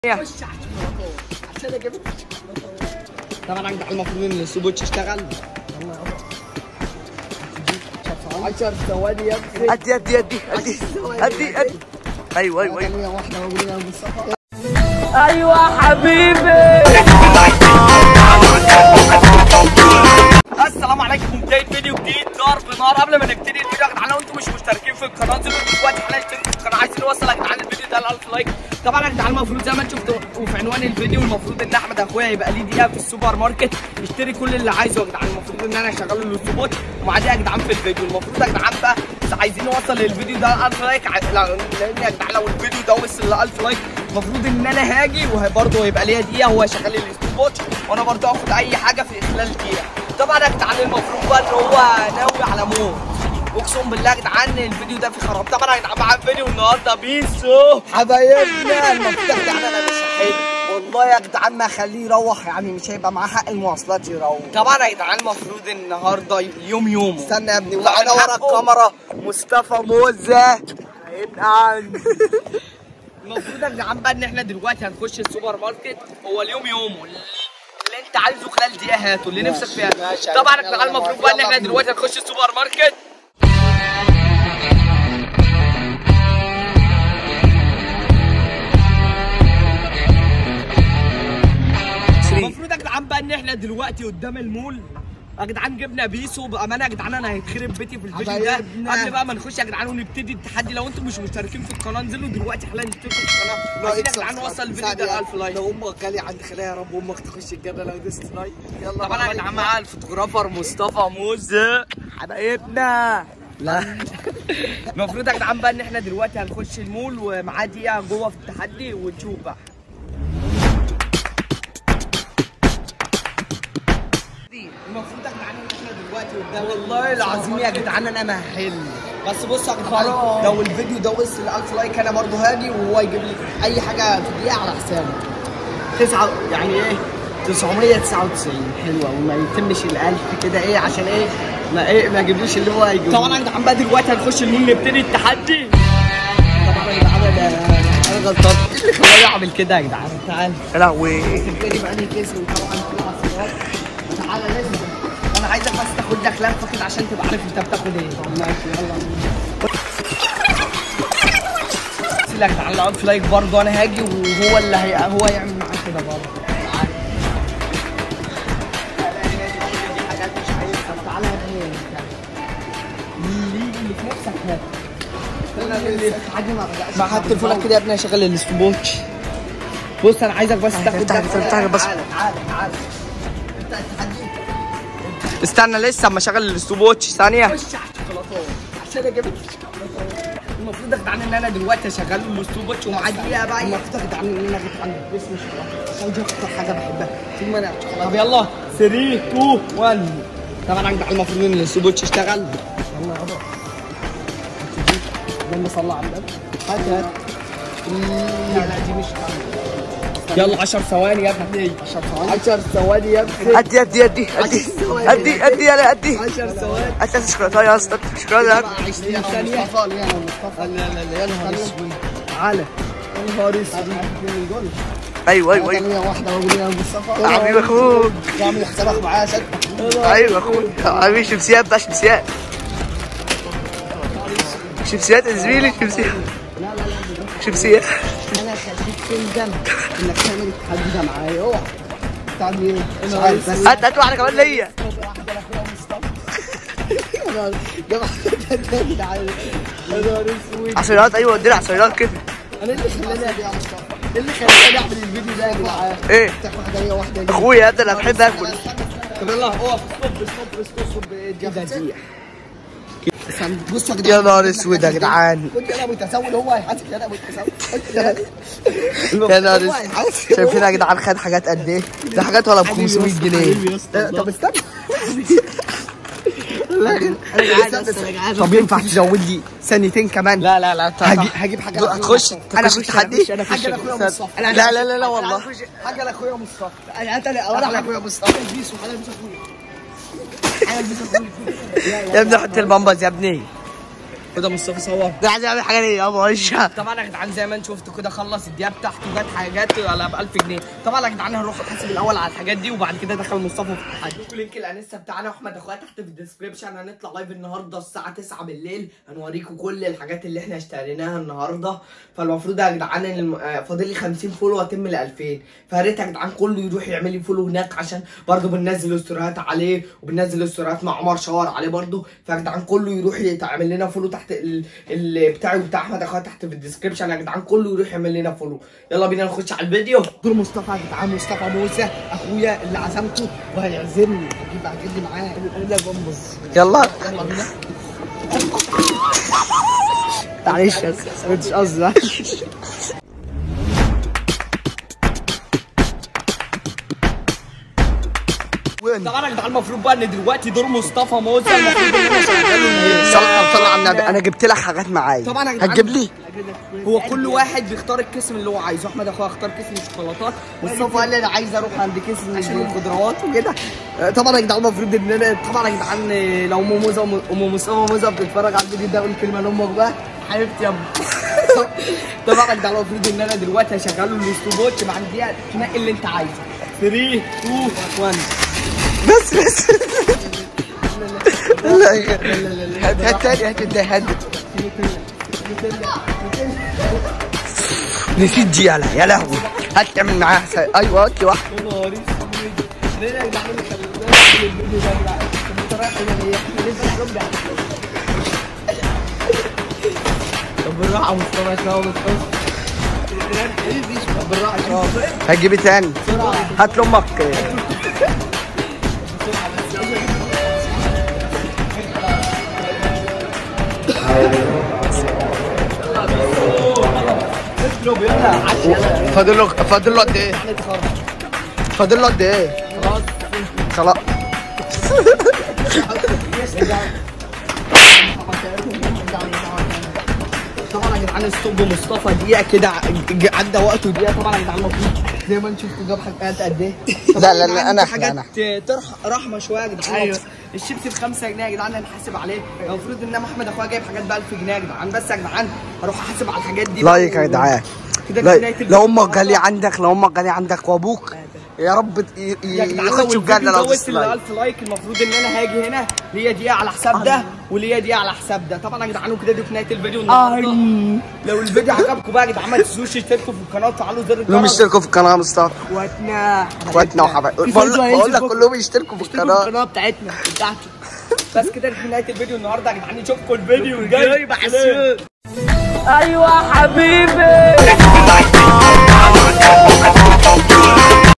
عشان اجيب طبعا انت المفروض ان السوبوتش يشتغل 10 ثواني يا ابني ادي ادي ادي ادي ادي ادي ايوه ايوه ايوه ثانية واحدة وقولنا مصطفى ايوه حبيبي السلام عليكم بداية فيديو جديد ضرب نار قبل ما نبتدي الفيديو يا جدعان لو انتم مش مشتركين في القناة انزلوا دلوقتي حالا اشتركوا في القناة عايزين نوصل يا جدعان الفيديو ده ل 1000 لايك طبعا يا جدعان المفروض زي ما انتم شفتوا وفي عنوان الفيديو المفروض ان احمد اخويا يبقى ليه دقيقة في السوبر ماركت يشتري كل اللي عايزه يا جدعان المفروض ان انا اشغل له السبوت ومعاه يا جدعان في الفيديو المفروض يا جدعان بقى عايزين نوصل للفيديو ده 1000 لايك ع- لا- لان يا جدعان لو الفيديو ده وصل ل 1000 لايك المفروض ان انا هاجي وبرضه هيبقى ليا دقيقه هو يشغل لي السبوت وانا برضه اخد اي حاجه في خلال دقيقه طبعا يا جدعان المفروض بقى ان هو ناوي على موت اقسم بالله يا جدعان الفيديو ده فيه خراب طبعا يا جدعان معايا فيديو النهارده بيسو حبايبنا المفتاح ده انا مش حلو والله يا جدعان ما اخليه يروح يعني مش هيبقى معاه حق المواصلات يروح طبعا يا جدعان المفروض النهارده يوم يومه استنى يا ابني طبعاً وأنا ورا حقه. الكاميرا مصطفى موزة هيبقى المفروض يا جدعان بقى ان احنا دلوقتي هنخش السوبر ماركت هو اليوم يومه اللي انت عايزه خلال دقيقه هاته اللي نفسك فيها ماشي. طبعا يا يلا جدعان المفروض بقى ان احنا يلا. دلوقتي هنخش السوبر ماركت المفروض يا جدعان بقى ان احنا دلوقتي قدام المول يا جدعان جبنا بيسو بامانه يا جدعان انا هيتخرب بيتي في الفيديو ده حبايبنا. قبل بقى ما نخش يا جدعان ونبتدي التحدي لو انتم مش مشتركين في القناه انزلوا دلوقتي حالا اشتركوا في القناه عايزين يا جدعان نوصل الفيديو ده ل 1000 لايك لو امك غالية عند خليها يا رب امك تخش الجنة لو دوست لايك يلا طبعا يا جدعان معايا الفوتوغرافر مصطفى موزة حبايبنا لا المفروض يا جدعان بقى ان احنا دلوقتي هنخش المول ومعاه دقيقه جوه في التحدي ونشوف بقى المفروض يا جدعان ان احنا دلوقتي قدام والله العظيم يا جدعان انا مهل بس بصوا يا جدعان خلاص لو الفيديو ده وصل 1000 لايك انا برضه هاجي وهو يجيب لي اي حاجه في دقيقه على حسابه تسعة يعني ايه 999 حلوه وما يتمش ال 1000 كده ايه عشان ايه ما ايه ما يجيبليش اللي هو هيجيبه طبعا يا جدعان بقى دلوقتي هنخش المول نبتدي التحدي طبعا يا جدعان انا انا غلطان ايه اللي خلاني اعمل كده يا جدعان تعال يا لهوي تبتدي بقى لي كيس وطبعا في عصيرات تعالى لازم انا عايزك بس تاخد دخلان فقط عشان تبقى عارف انت بتاخد ايه ماشي يلا بس يا جدعان لو في لايك برضه انا هاجي وهو اللي هي هو يعمل معاك كده برضه تعالى يا ابني اللي اللي في نفسك هات حاجه ما بدأش ما حط تليفونك كده يا ابني هشغل السبوتش بص انا عايزك بس تاخد افتح دخلة. افتح بس تعالى تعالى تعالى انت التحدي استنى لسه اما اشغل السبوتش ثانيه خش على الشوكولاتات عشان اجيب الشوكولاتات المفروض يا جدعان ان انا دلوقتي اشغل له السبوتش ومعاه دقيقه بقى المفروض يا جدعان ان انا جيت عند باسم الشوكولاته عشان دي اكتر حاجه بحبها طول ما انا الشوكولاته طب يلا 3 2 1 طبعا يا جدعان المفروض ان السبوتش يشتغل يلا يابا اللهم صل على النبي هات هات لا لا دي مش يلا 10 ثواني يا ابني 10 ثواني 10 ثواني يا ابني ادي ادي ادي ادي ادي ادي يلا ادي 10 ثواني ادي شوكولاته يا اسطى شوكولاته 20 ثانية مصطفى ليه انا مصطفى لا لا لا يا نهار اسود تعالى يا نهار اسود من دول ايوه ايوه ايوه ثانية واحدة واقول يا مصطفى حبيب اخوك اعمل حسابك معايا ست ايوه اخوك حبيبي شمسيات بقى شمسيات شمسيات يا زميلي شمسيات لا لا لا شمسيات انا خليك تندم انك تعمل التحدي ده معايا اوعى تعمل ايه؟ مش عارف بس هات هات واحده كمان ليا واحدة لاخويا مصطفى يا نهار يا جدعان يا نهار اسود عصيرات ايوه ادينا عصيرات كده انا اللي خلاني ابيع مصطفى ايه اللي خلاني اعمل الفيديو ده يا جدعان ايه افتح واحدة هي واحدة دي اخويا يا ابني انا بحب اكل طب يلا اقف ستوب ستوب ستوب ستوب ايه ده دي بصوا يا جدعان يا نهار اسود يا جدعان كنت انا متسول هو هيحاسب انا متسول يا نهار هو اسود هيحاسب. شايفين يا جدعان خد حاجات قد ايه؟ ده حاجات ولا ب 500 جنيه طب استنى طب ينفع تزود لي ثانيتين كمان لا لا لا هجيب هجيب حاجه دو- هتخش انا تخش تحدي انا حاجه لاخويا مصطفى لا لا لا لا والله حاجه لاخويا مصطفى انا انت انا لاخويا مصطفى البيس وحاجه البيس اخويا يا ابني حط البامبز يا ابني كده مصطفى صور ده عايز يعمل حاجه ليه يابا وشها طبعا يا جدعان زي ما انتم شفتوا كده خلص الدقيقه بتاعته جت حاجات على ب 1000 جنيه طبعا يا جدعان هنروح نحاسب الاول على الحاجات دي وبعد كده دخل مصطفى في الحاجه لينك الانستا بتاعنا واحمد اخويا تحت في الديسكربشن هنطلع لايف النهارده الساعه 9 بالليل هنوريكم كل الحاجات اللي احنا اشتريناها النهارده فالمفروض يا جدعان ان الم- آه، فاضل لي 50 فولو واتم ل 2000 فيا ريت يا جدعان كله يروح يعمل لي فولو هناك عشان برضه بننزل استوريات عليه وبننزل استوريات مع عمر شاور عليه برضه فيا جدعان كله يروح يعمل لنا فولو تحت ال... ال... بتاعي وبتاع احمد اخويا تحت في الديسكربشن يا جدعان كله يروح يعمل لنا فولو يلا بينا نخش على الفيديو دور مصطفى يا جدعان مصطفى موسى اخويا اللي عزمته وهيعزمني اجيب هجيب لي معاه الا بومبز يلا يلا بينا معلش بس مش قصدي طبعا يا جدعان المفروض بقى ان دلوقتي دور مصطفى موسى المفروض ان انا شغاله صلى صلى على النبي انا جبت لك حاجات معايا طبعا يا جدعان هتجيب لي هو كل واحد بيختار القسم اللي هو عايزه احمد اخويا اختار قسم الشوكولاتات مصطفى قال لي انا عايز اروح عند كيس الخضروات وكده طبعا يا جدعان المفروض ان انا طبعا يا جدعان لو ام موزه ام مصطفى موزه بتتفرج على الفيديو ده قول كلمه لامك بقى حبيبتي يا ابني طبعا يا جدعان المفروض ان انا دلوقتي هشغله الاستوبوتش مع دقيقه تنقي اللي انت عايزه 3 2 1 بس بس لا هات هات تاني هات ده هات نسيت دي يلا يا لهوي هات تعمل معاها س- ايوه هات لي واحده يا نهار اسود ليه يا جدعان اللي خلي بالك من الفيديو ده يا جدعان؟ طب انت رايح فين يا ليه؟ احنا لسه بنرد على طب بالراحه يا مصطفى عشان هو متخصص طب بالراحه عشان هو هتجيبي تاني هات لامك اضرب يلا عشان فاضل له فاضل له قد ايه؟ فاضل له قد ايه؟ خلاص خلاص طبعا يا جدعان ستوب مصطفى دقيقه كده ع- ج- عدى وقته دقيقه طبعا يا جدعان المفروض زي ما انتم شفتوا جاب حاجات قد ايه لا، لا، لا، أنا أحلى، حاجات أنا ترح رحمه شويه يا جدعان أيوه. الشيبسي ب 5 جنيه يا جدعان هنحاسب عليه المفروض ان احمد اخويا جايب حاجات ب 1000 جنيه يا جدعان بس يا جدعان هروح احاسب على الحاجات دي لايك يا جدعان كده لا- بداية لو امك الفيديو. غالية عندك لو امك غالية عندك وابوك يا رب ت- ي- يا ي- جدعان لو يخشوا الجنة الفيديو لو ده وصل ل تسلايك 1000 لايك المفروض ان انا هاجي هنا ليا دقيقه على حساب ده وليا دقيقه على حساب ده طبعا يا جدعان وكده دي في نهايه الفيديو النهارده لو الفيديو عجبكم بقى يا جدعان ما تنسوش تشتركوا في القناه وتفعلوا زر كلهم الجرس يشتركوا في القناة يا مصطفى اخواتنا اخواتنا وحبايبنا في بقول فيديو لك هينزل بقول لك بكرة. كلهم يشتركوا في اشتركوا في القناة القناه بتاعتنا بتاعتي بس كده في نهايه الفيديو النهارده يا جدعان نشوفكم الفيديو الجاي بحسن ايوه حبيبي